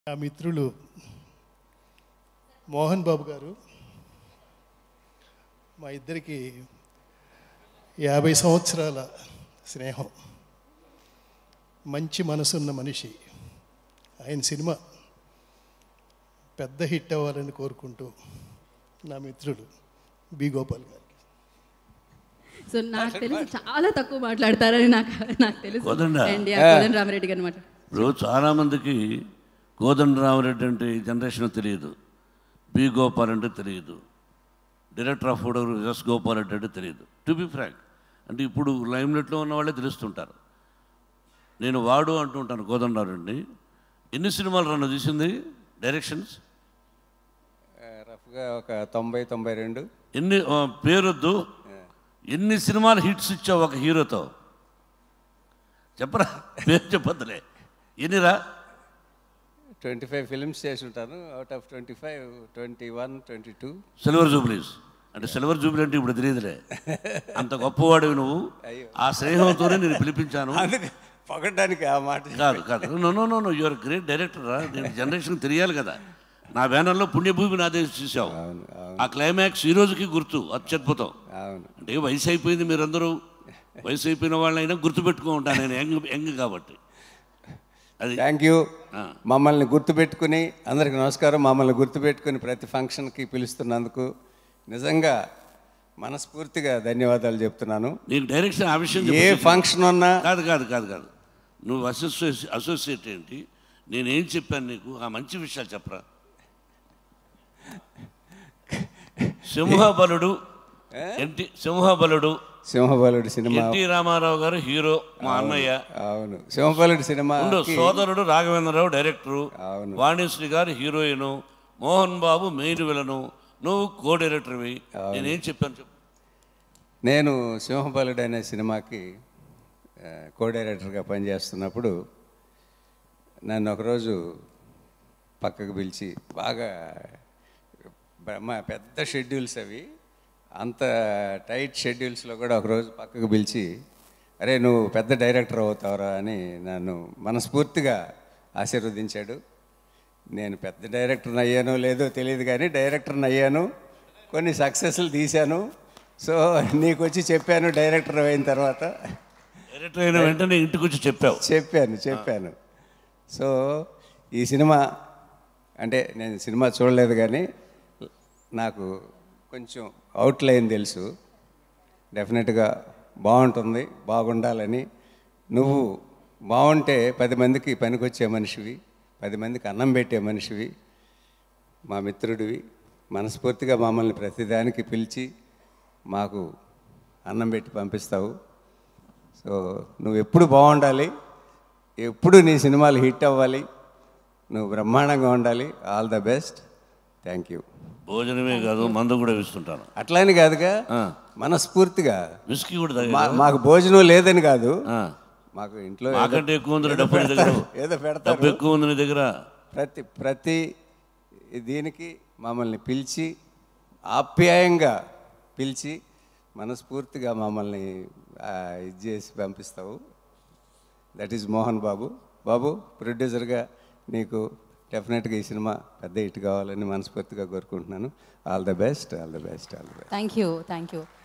నా మిత్రులు మోహన్ బాబు గారు మా ఇద్దరికి యాభై సంవత్సరాల స్నేహం మంచి మనసున్న మనిషి ఆయన సినిమా పెద్ద హిట్ అవ్వాలని కోరుకుంటూ నా మిత్రుడు బి గోపాల్ గారికి సో నాకు తెలిసి చాలా తక్కువ మాట్లాడతారని నాకు నాకు తెలుసు కోదండ. అండ్ కోదండ రామరెడ్డి గారు అనమాట ఇప్పుడు చాలామందికి కోదండరామరెడ్డి అంటే ఈ జనరేషన్ తెలియదు బి గోపాల్ అంటే తెలియదు director of photography S Gopal Reddy అంటే తెలియదు టు బి ఫ్రాంక్ అంటే ఇప్పుడు లైమ్లెట్లో ఉన్న వాళ్ళే తెలుస్తుంటారు నేను వాడు అంటుంటాను కోదండరామరెడ్డి ఎన్ని సినిమాలు రన్ను తీసింది డైరెక్షన్స్ రఫ్గా ఒక తొంభై తొంభై రెండు ఎన్ని ఆ, పేరొద్దు ఎన్ని సినిమాలు హిట్స్ ఇచ్చావు ఒక హీరోతో చెప్పరా పేరు చెప్పొద్దులే ఎన్నిరా ట్వంటీ ఫైవ్ ఫిల్మ్స్ చేసి ఉంటాను out of twenty five twenty one twenty two silver jubilees అంటే సిల్వర్ జూబ్లీ అంటే ఇప్పుడు తెలియదులే అంత గొప్పవాడివి నువ్వు ఆ స్నేహంతోనే నేను పిలిపించాను అందుకే పొగడ్డానికి ఆ మాట కాదు కాదు no no no no your great director రా నేను జనరేషన్ తెలియాలి కదా నా బ్యానర్లో పుణ్యభూమి నాదే చూసావు అవును అవును ఆ క్లైమాక్స్ ఈ రోజుకి గుర్తు అత్యద్భుతం అవును అంటే వయసు అయిపోయింది మీరందరూ వయసు అయిపోయిన వాళ్ళైనా గుర్తుపెట్టుకో ఉంటాను నేను యంగ్ యంగ్ కాబట్టి అది థ్యాంక్ యూ ఆ. మమ్మల్ని గుర్తుపెట్టుకుని అందరికి నమస్కారం మమ్మల్ని గుర్తుపెట్టుకుని ప్రతి ఫంక్షన్కి పిలుస్తున్నందుకు నిజంగా మనస్ఫూర్తిగా ధన్యవాదాలు చెప్తున్నాను నీకు డైరెక్షన్ ఆ విషయం ఏ చెప్పు. ఫంక్షన్ ఉన్నా కాదు కాదు కాదు కాదు నువ్వు అసోసియేట్ అసోసియేట్ ఏంటి నేనేం చెప్పాను నీకు ఆ మంచి విషయాలు చెప్పరా సింహబలుడు ఎన్టీ సింహబలుడు సింహబలుడి సినిమా ఎన్టీ రామారావు గారు హీరో మా అన్నయ్య అవును సింహబలుడి సినిమా ఉండు సోదరుడు రాఘవేంద్రరావు డైరెక్టరు అవును. వాణిశ్రీ గారు heroine Mohan Babu main villain నువ్వు కో డైరెక్టర్వి నేనేం చెప్పాను చెప్పు నేను సింహబలుడు అనే సినిమాకి ఆ, కో డైరెక్టర్గా పనిచేస్తున్నప్పుడు నన్ను ఒకరోజు పక్కకు పిలిచి బాగా బ్రహ్మ పెద్ద షెడ్యూల్స్ అవి అంత టైట్ షెడ్యూల్స్లో కూడా ఒకరోజు పక్కకు పిలిచి అరే నువ్వు పెద్ద డైరెక్టర్ అవుతావురా అని నన్ను మనస్ఫూర్తిగా ఆశీర్వదించాడు నేను పెద్ద డైరెక్టర్ని అయ్యానో లేదో తెలియదు కానీ డైరెక్టర్ని అయ్యాను కొన్ని సక్సెస్లు తీశాను సో నీకు వచ్చి చెప్పాను డైరెక్టర్ అయిన తర్వాత డైరెక్టర్ అయిన వెంటనే ఇంటికి వచ్చి చెప్పావు చెప్పాను చెప్పాను సో ఈ సినిమా అంటే నేను సినిమా చూడలేదు కానీ నాకు కొంచెం అవుట్లైన్ తెలుసు డెఫినెట్గా బాగుంటుంది బాగుండాలని నువ్వు బాగుంటే పది మందికి పనికొచ్చే మనిషివి పది మందికి అన్నం పెట్టే మనిషివి మా మిత్రుడివి మనస్ఫూర్తిగా మమ్మల్ని ప్రతిదానికి పిలిచి మాకు అన్నం పెట్టి పంపిస్తావు సో నువ్వు ఎప్పుడు బాగుండాలి ఎప్పుడు నీ సినిమాలు హిట్ అవ్వాలి నువ్వు బ్రహ్మాండంగా ఉండాలి all the best thank you భోజనమే కాదు మందు కూడా ఇస్తుంటాను అట్లాని కాదుగా ఆ. మనస్ఫూర్తిగా విస్కీ కూడా మా తాగా మాకు భోజనం లేదని కాదు మాకు ఇంట్లో ఏదో- మాకంటే ఎక్కువ ఉంది డబ్బు నీ దగ్గర ఏదో డబ్బు పెడతారు ఎక్కువ ఉంది నీ దగ్గర ప్రతి ప్రతి దీనికి మమ్మల్ని పిలిచి ఆప్యాయంగా పిలిచి మనస్ఫూర్తిగా మమ్మల్ని ఆ, ఇది చేసి పంపిస్తావు దట్ ఈజ్ మోహన్ బాబు బాబు ప్రొడ్యూసర్గా నీకు డెఫినెట్గా ఈ సినిమా పెద్ద హిట్ కావాలని మనస్ఫూర్తిగా కోరుకుంటున్నాను all the best all the best all the best thank you thank you